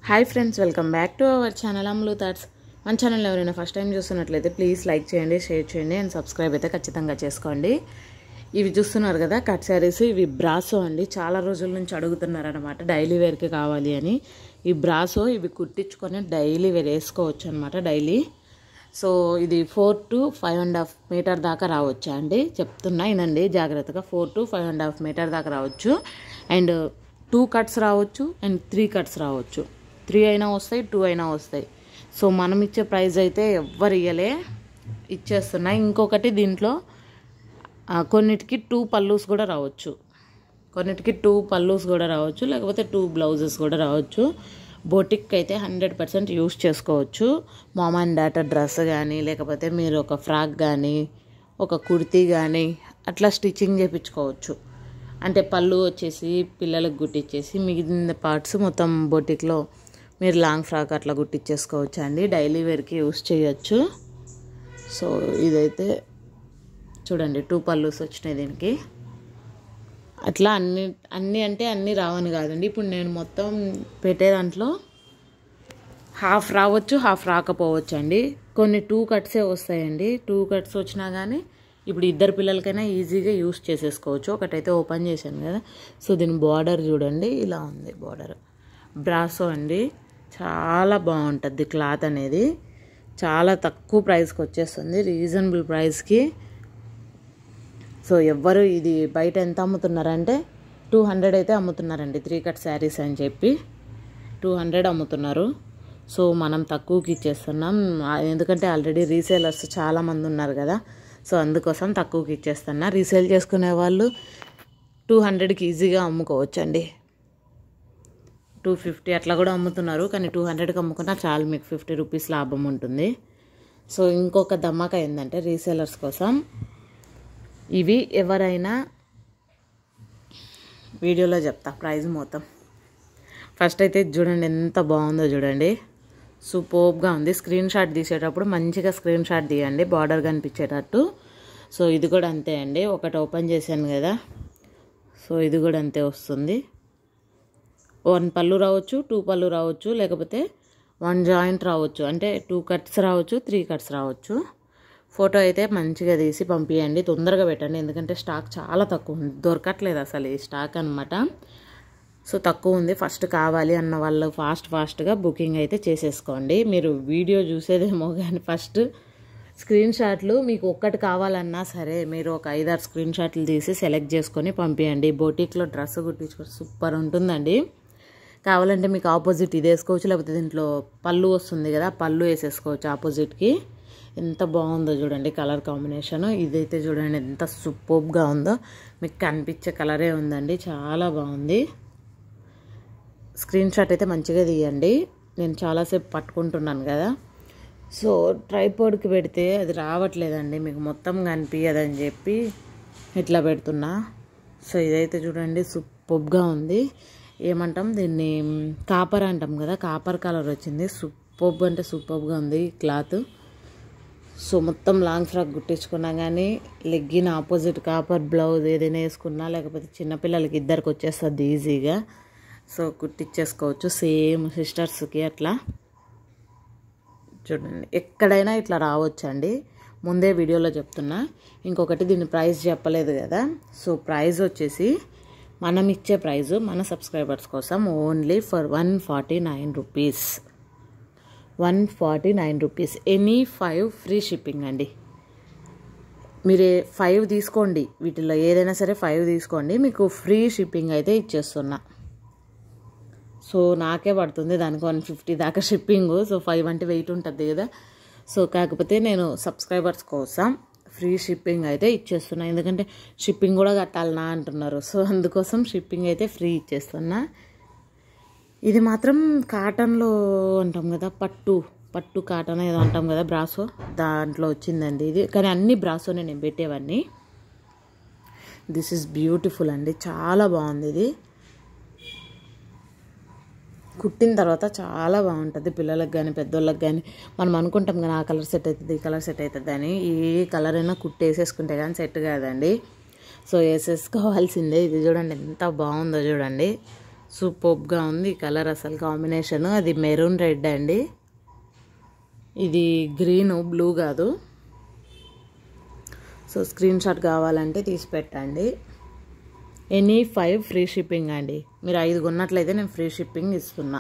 hi friends welcome back to our channel Amlu thoughts మన channel ఎవరైనా first time చూస్తున్నట్లయితే please like చేయండి share చేయండి అండ్ సబ్స్క్రైబ్ అయితే ఖచ్చితంగా చేసుకోండి ఇవి చూస్తున్నారు కదా కట్ శారీస్ ఇవి బ్రాసో అండి చాలా రోజుల నుంచి అడుగుతున్నారు అనమాట డైలీ వేర్కి కావాలి అని ఈ బ్రాసో ఇవి కుట్టించుకొని డైలీ వేర్ వేసుకోవచ్చు అనమాట డైలీ సో ఇది four to five and half meter దాకా రావచ్చా అండి చెప్తున్నా ఇనండి జాగ్రత్తగా four to five and half meter దాకా రావచ్చు అండ్ టూ కట్స్ రావచ్చు అండ్ త్రీ కట్స్ రావచ్చు త్రీ అయినా వస్తాయి టూ అయినా వస్తాయి సో మనం ఇచ్చే ప్రైస్ అయితే ఎవ్వరు ఇయ్యలే ఇచ్చేస్తున్నాయి ఇంకొకటి దీంట్లో ఆ, కొన్నిటికి టూ పల్లూస్ కూడా రావచ్చు కొన్నిటికి టూ పల్లూస్ కూడా రావచ్చు లేకపోతే టూ బ్లౌజెస్ కూడా రావచ్చు బోటిక్ అయితే హండ్రెడ్ పర్సెంట్ యూస్ చేసుకోవచ్చు మామ్ అండ్ డాటర్ డ్రెస్ కానీ లేకపోతే మీరు ఒక ఫ్రాక్ కానీ ఒక కుర్తీ కానీ అట్లా స్టిచ్చింగ్ చేయించుకోవచ్చు అంటే పళ్ళు వచ్చేసి పిల్లలకు గుట్టించేసి మిగిలిన పార్ట్స్ మొత్తం బొటిక్లో మీరు లాంగ్ ఫ్రాక్ అట్లా గుట్టించేసుకోవచ్చు అండి డైలీ వేర్కి యూస్ చేయొచ్చు సో ఇదైతే చూడండి టూ పల్లూస్ వచ్చినాయి దీనికి అట్లా అన్ని అన్ని అంటే అన్నీ రావని కాదండి ఇప్పుడు నేను మొత్తం పెట్టే దాంట్లో హాఫ్ రావచ్చు హాఫ్ రాకపోవచ్చు అండి కొన్ని టూ కట్సే వస్తాయండి టూ కట్స్ వచ్చినా కానీ ఇప్పుడు ఇద్దరు పిల్లలకైనా ఈజీగా యూస్ చేసేసుకోవచ్చు ఒకటైతే ఓపెన్ చేశాను కదా సో దీని బార్డర్ చూడండి ఇలా ఉంది బార్డర్ బ్రాసో అండి చాలా బాగుంటుంది క్లాత్ అనేది చాలా తక్కువ ప్రైస్కి వచ్చేస్తుంది రీజనబుల్ ప్రైస్కి సో ఎవ్వరు ఇది బయట ఎంత అమ్ముతున్నారంటే టూ హండ్రెడ్ అయితే అమ్ముతున్నారండి త్రీ కట్ శారీస్ అని చెప్పి టూ హండ్రెడ్ అమ్ముతున్నారు సో మనం తక్కువకి ఇచ్చేస్తున్నాం ఆ, ఎందుకంటే ఆల్రెడీ రీసేలర్స్ చాలామంది ఉన్నారు కదా సో అందుకోసం తక్కువకి ఇచ్చేస్తున్నా రీసేల్ చేసుకునే వాళ్ళు టూ హండ్రెడ్కి ఈజీగా అమ్ముకోవచ్చండి టూ ఫిఫ్టీ అట్లా కూడా అమ్ముతున్నారు కానీ టూ హండ్రెడ్కి అమ్ముకున్నా చాలు మీకు ఫిఫ్టీ రూపీస్ లాభం ఉంటుంది సో ఇంకొక ధమాకా ఏంటంటే రీసేలర్స్ కోసం ఇవి ఎవరైనా వీడియోలో చెప్తా ప్రైస్ మొత్తం ఫస్ట్ అయితే ఇది చూడండి ఎంత బాగుందో చూడండి సూపర్గా ఉంది స్క్రీన్ షాట్ తీసేటప్పుడు మంచిగా స్క్రీన్ షాట్ తీయండి బార్డర్ కనిపించేటట్టు సో ఇది కూడా అంతే అండి ఒకటి ఓపెన్ చేశాను కదా సో ఇది కూడా అంతే వస్తుంది వన్ పళ్ళు రావచ్చు టూ పళ్ళు రావచ్చు లేకపోతే వన్ జాయింట్ రావచ్చు అంటే టూ కట్స్ రావచ్చు త్రీ కట్స్ రావచ్చు ఫోటో అయితే మంచిగా తీసి పంపించండి తొందరగా పెట్టండి ఎందుకంటే స్టాక్ చాలా తక్కువ ఉంది దొరకట్లేదు అసలు ఈ స్టాక్ అనమాట సో తక్కువ ఉంది ఫస్ట్ కావాలి అన్న వాళ్ళు ఫాస్ట్ ఫాస్ట్గా బుకింగ్ అయితే చేసేసుకోండి మీరు వీడియో చూసేదేమో కానీ ఫస్ట్ స్క్రీన్ షాట్లు మీకు ఒక్కటి కావాలన్నా సరే మీరు ఒక ఐదారు స్క్రీన్ షాట్లు తీసి సెలెక్ట్ చేసుకొని పంపించండి బోటిక్లో డ్రెస్ కుట్టించుకొని సూపర్ ఉంటుందండి కావాలంటే మీకు ఆపోజిట్ ఇది వేసుకోవచ్చు లేకపోతే దీంట్లో పళ్ళు వస్తుంది కదా పళ్ళు వేసేసుకోవచ్చు ఆపోజిట్కి ఎంత బాగుందో చూడండి కలర్ కాంబినేషన్ ఇదైతే చూడండి ఎంత సూపర్గా ఉందో మీకు కనిపించే కలరే ఉందండి చాలా బాగుంది స్క్రీన్ షాట్ అయితే మంచిగా తీయండి నేను చాలాసేపు పట్టుకుంటున్నాను కదా సో ట్రైపోర్డ్కి పెడితే అది రావట్లేదండి మీకు మొత్తం కనిపించదని చెప్పి ఇట్లా పెడుతున్నా సో ఇదైతే చూడండి సూపర్గా ఉంది ఏమంటాం దీన్ని కాపర్ అంటాం కదా కాపర్ కలర్ వచ్చింది సూపర్బ్ అంటే సూపర్గా ఉంది క్లాత్ సో మొత్తం లాంగ్ ఫ్రాక్ కుట్టించుకున్నా కానీ లెగ్గిన్ ఆపోజిట్ కాపర్ బ్లౌజ్ ఏదైనా వేసుకున్నా లేకపోతే చిన్నపిల్లలకి ఇద్దరికి వచ్చేస్తుంది ఈజీగా సో కుట్టించేసుకోవచ్చు సేమ్ సిస్టర్స్కి అట్లా చూడండి ఎక్కడైనా ఇట్లా రావచ్చండి ముందే వీడియోలో చెప్తున్నా ఇంకొకటి దీని ప్రైస్ చెప్పలేదు కదా సో ప్రైస్ వచ్చేసి మనం ఇచ్చే ప్రైస్ మన సబ్స్క్రైబర్స్ కోసం only for one forty nine rupees one forty nine rupees any five free shipping అండి మీరు ఫైవ్ తీసుకోండి వీటిలో ఏదైనా సరే ఫైవ్ తీసుకోండి మీకు ఫ్రీ షిప్పింగ్ అయితే ఇచ్చేస్తున్నా సో నాకే పడుతుంది దానికి వన్ ఫిఫ్టీ దాకా షిప్పింగ్ సో ఫైవ్ అంటే వెయిట్ ఉంటుంది కదా సో కాకపోతే నేను సబ్స్క్రైబర్స్ కోసం ఫ్రీ షిప్పింగ్ అయితే ఇచ్చేస్తున్నా ఎందుకంటే షిప్పింగ్ కూడా కట్టాలనా అంటున్నారు సో అందుకోసం షిప్పింగ్ అయితే ఫ్రీ ఇచ్చేస్తున్నా ఇది మాత్రం కాటన్లో అంటాం కదా పట్టు పట్టు కాటన్ ఏదో అంటాం కదా బ్రాసో దాంట్లో వచ్చిందండి ఇది కానీ అన్ని బ్రాసోనే నేను పెట్టేవన్నీ దిస్ ఇస్ బ్యూటిఫుల్ అండి చాలా బాగుంది ఇది కుట్టిన తర్వాత చాలా బాగుంటుంది పిల్లలకు కానీ పెద్దోళ్ళకి కానీ మనం అనుకుంటాం కానీ ఆ కలర్ సెట్ అవుతుంది ఈ కలర్ సెట్ అవుతుంది అని ఏ కలర్ అయినా కుట్టి వేసేసుకుంటే కానీ సెట్ కాదండి సో వేసేసుకోవాల్సిందే ఇది చూడండి ఎంత బాగుందో చూడండి సూపర్గా ఉంది ఈ కలర్ అసలు కాంబినేషన్ అది మెరూన్ రెడ్ అండి ఇది గ్రీన్ బ్లూ కాదు సో స్క్రీన్ షాట్ కావాలంటే తీసి పెట్టండి ఎనీ ఫైవ్ ఫ్రీ షిప్పింగ్ అండి మీరు ఐదు కొన్నట్లయితే నేను ఫ్రీ షిప్పింగ్ ఇస్తున్నా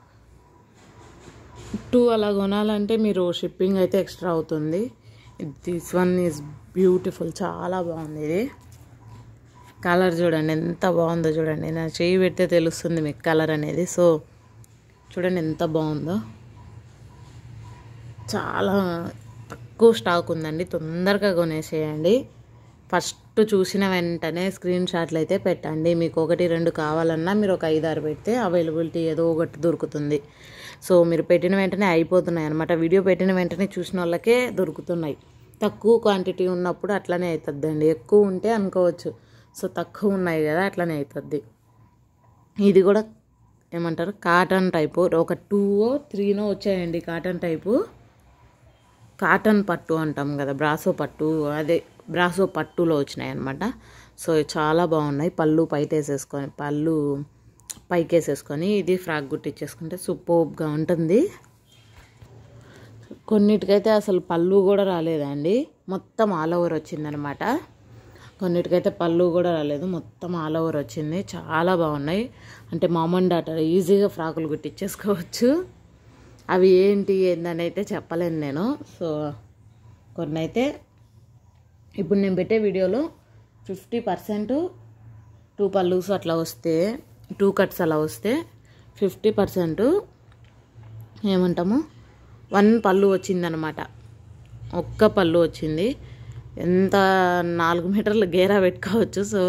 టూ అలా కొనాలంటే మీరు షిప్పింగ్ అయితే ఎక్స్ట్రా అవుతుంది దిస్ వన్ ఈజ్ బ్యూటిఫుల్ చాలా బాగుంది ఇది కలర్ చూడండి ఎంత బాగుందో చూడండి నా చేయి పెడితే తెలుస్తుంది మీకు కలర్ అనేది సో చూడండి ఎంత బాగుందో చాలా తక్కువ స్టాక్ ఉందండి తొందరగా కొనేసేయండి ఫస్ట్ చూసిన వెంటనే స్క్రీన్ షాట్లు అయితే పెట్టండి మీకు ఒకటి రెండు కావాలన్నా మీరు ఒక ఐదు ఆరు పెడితే అవైలబిలిటీ ఏదో ఒకటి దొరుకుతుంది సో మీరు పెట్టిన వెంటనే అయిపోతున్నాయి అనమాట వీడియో పెట్టిన వెంటనే చూసిన వాళ్ళకే దొరుకుతున్నాయి తక్కువ క్వాంటిటీ ఉన్నప్పుడు అట్లనే అవుతుందండి ఎక్కువ ఉంటే అనుకోవచ్చు సో తక్కువ ఉన్నాయి కదా అట్లనే అవుతుంది ఇది కూడా ఏమంటారు కాటన్ టైపు ఒక టూ త్రీనో వచ్చాయండి కాటన్ టైపు కాటన్ పట్టు అంటాం కదా బ్రాసో పట్టు అదే బ్రాసో పట్టులో వచ్చినాయి అనమాట సో చాలా బాగున్నాయి పళ్ళు పైట వేసేసుకొని పళ్ళు పైకి వేసేసుకొని ఇది ఫ్రాక్ గుట్టించేసుకుంటే సూపర్గా ఉంటుంది కొన్నిటికైతే అసలు పళ్ళు కూడా రాలేదండి మొత్తం ఆల్ ఓవర్ వచ్చిందనమాట కొన్నిటికైతే పళ్ళు కూడా రాలేదు మొత్తం ఆల్ ఓవర్ వచ్చింది చాలా బాగున్నాయి అంటే మామూలు డాటర్ ఈజీగా ఫ్రాకులు కుట్టించేసుకోవచ్చు అవి ఏంటి ఏందని అయితే చెప్పలేను నేను సో కొన్ని అయితే ఇప్పుడు నేను పెట్టే వీడియోలో ఫిఫ్టీ పర్సెంట్ టూ పల్లూస్ అట్లా వస్తే టూ కట్స్ అలా వస్తే ఫిఫ్టీ పర్సెంట్ ఏమంటాము వన్ పళ్ళు వచ్చిందనమాట ఒక్క పళ్ళు వచ్చింది ఎంత నాలుగు మీటర్లు గేరా పెట్టుకోవచ్చు so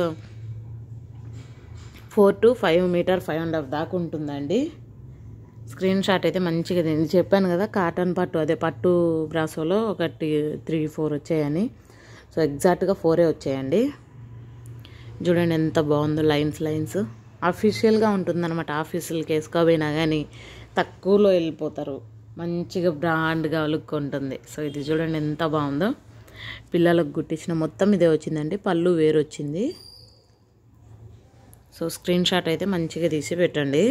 four to five meter five and half దాకా ఉంటుందండి స్క్రీన్ షాట్ అయితే మంచిగా నేను చెప్పాను కదా కాటన్ పట్టు అదే పట్టు బ్రాసోలో ఒకటి త్రీ ఫోర్ వచ్చాయని సో ఎగ్జాక్ట్గా ఫోరే వచ్చాయండి చూడండి ఎంత బాగుందో లైన్స్ లైన్స్ అఫీషియల్గా ఉంటుందన్నమాట ఆఫీసులకి వేసుకోపోయినా కానీ తక్కువలో వెళ్ళిపోతారు మంచిగా బ్రాండ్గా ఉంటుంది సో ఇది చూడండి ఎంత బాగుందో పిల్లలకు గుట్టించిన మొత్తం ఇదే వచ్చిందండి పళ్ళు వేరు వచ్చింది సో స్క్రీన్ షాట్ అయితే మంచిగా తీసి పెట్టండి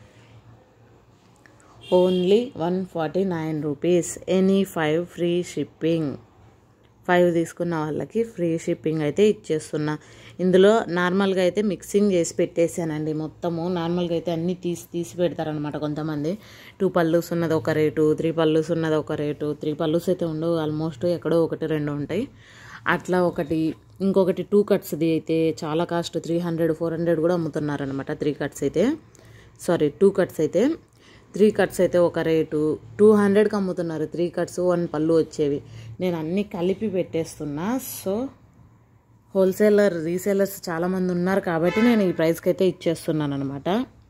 only one forty nine rupees any five free shipping five తీసుకున్న వాళ్ళకి ఫ్రీ షిప్పింగ్ అయితే ఇచ్చేస్తున్నా ఇందులో నార్మల్గా అయితే మిక్సింగ్ చేసి పెట్టేశానండి మొత్తము నార్మల్గా అయితే అన్నీ తీసి తీసి పెడతారనమాట కొంతమంది టూ పల్లూస్ ఉన్నది ఒక రేటు త్రీ పల్లూస్ ఉన్నది ఒక రేటు త్రీ పల్లూస్ అయితే ఉండవు ఆల్మోస్ట్ ఎక్కడో ఒకటి రెండు ఉంటాయి అట్లా ఒకటి ఇంకొకటి టూ కట్స్ది అయితే చాలా cost three hundred four hundred కూడా అమ్ముతున్నారనమాట త్రీ కట్స్ అయితే సారీ టూ కట్స్ అయితే త్రీ కట్స్ అయితే ఒక రేటు టూ హండ్రెడ్కి అమ్ముతున్నారు త్రీ కట్స్ వన్ పళ్ళు వచ్చేవి నేను అన్నీ కలిపి పెట్టేస్తున్నా సో హోల్సేలర్ రీసేలర్స్ చాలామంది ఉన్నారు కాబట్టి నేను ఈ ప్రైస్కి అయితే ఇచ్చేస్తున్నాను అనమాట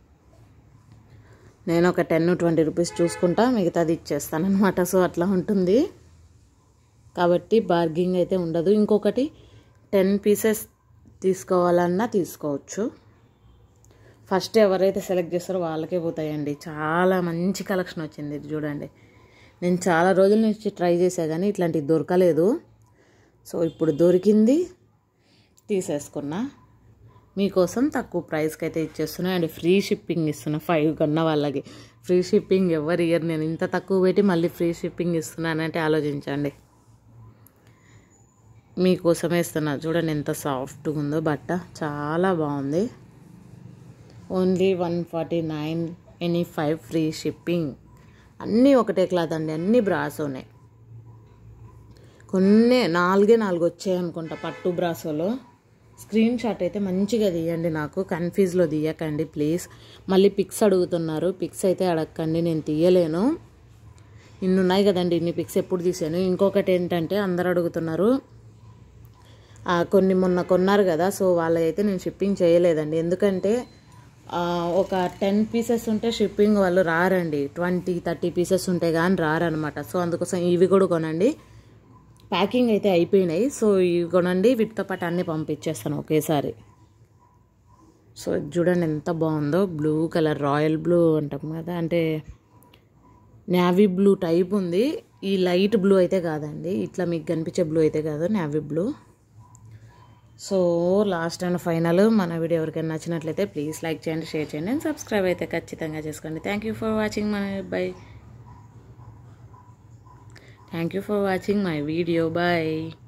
నేను ఒక టెన్ ట్వంటీ రూపీస్ చూసుకుంటా మిగతాది ఇచ్చేస్తాను అనమాట సో అట్లా ఉంటుంది కాబట్టి బార్గింగ్ అయితే ఉండదు ఇంకొకటి టెన్ పీసెస్ తీసుకోవాలన్నా తీసుకోవచ్చు ఫస్ట్ ఎవరైతే సెలెక్ట్ చేస్తారో వాళ్ళకే పోతాయండి చాలా మంచి కలెక్షన్ వచ్చింది ఇది చూడండి నేను చాలా రోజుల నుంచి ట్రై చేసా కానీ ఇట్లాంటివి దొరకలేదు సో ఇప్పుడు దొరికింది తీసేసుకున్నా మీకోసం తక్కువ ప్రైస్కి అయితే ఇచ్చేస్తున్నా అండ్ ఫ్రీ షిప్పింగ్ ఇస్తున్నా ఫైవ్ కన్నా వాళ్ళకి ఫ్రీ షిప్పింగ్ ఎవరి ఇయర్ నేను ఇంత తక్కువ పెట్టి మళ్ళీ ఫ్రీ షిప్పింగ్ ఇస్తున్నానంటే ఆలోచించండి మీకోసమే ఇస్తున్నా చూడండి ఎంత సాఫ్ట్గా ఉందో బట్ట చాలా బాగుంది only one forty nine any five free shipping అన్నీ ఒకటే క్లాత్ అండి అన్నీ బ్రాసోనే కొన్ని నాలుగే నాలుగు వచ్చాయి అనుకుంటా పట్టు బ్రాసోలో స్క్రీన్ షాట్ అయితే మంచిగా తీయండి నాకు కన్ఫ్యూజ్లో తీయకండి ప్లీజ్ మళ్ళీ పిక్స్ అడుగుతున్నారు పిక్స్ అయితే అడగకండి నేను తీయలేను ఇన్ని ఉన్నాయి కదండి ఇన్ని పిక్స్ ఎప్పుడు తీసాను ఇంకొకటి ఏంటంటే అందరు అడుగుతున్నారు ఆ, కొన్ని మొన్న కొన్నారు కదా సో వాళ్ళైతే నేను షిప్పింగ్ చేయలేదండి ఎందుకంటే ఆ, ఒక టెన్ పీసెస్ ఉంటే షిప్పింగ్ వాళ్ళు రారండి ట్వంటీ థర్టీ పీసెస్ ఉంటే కానీ రారనమాట సో అందుకోసం ఇవి కూడా కొనండి ప్యాకింగ్ అయితే అయిపోయినాయి సో ఇవి కొనండి వీటితో పాటు అన్నీ పంపించేస్తాను ఒకేసారి సో ఇది చూడండి ఎంత బాగుందో బ్లూ కలర్ రాయల్ బ్లూ అంటాం కదా అంటే నేవీ బ్లూ టైప్ ఉంది ఈ లైట్ బ్లూ అయితే కాదండి ఇట్లా మీకు కనిపించే బ్లూ అయితే కాదు navy blue so last and final మన వీడియో ఎవరికైనా నచ్చినట్లయితే ప్లీజ్ లైక్ చేయండి షేర్ చేయండి అండ్ సబ్స్క్రైబ్ అయితే ఖచ్చితంగా చేసుకోండి thank you for watching my bye thank you for watching my video bye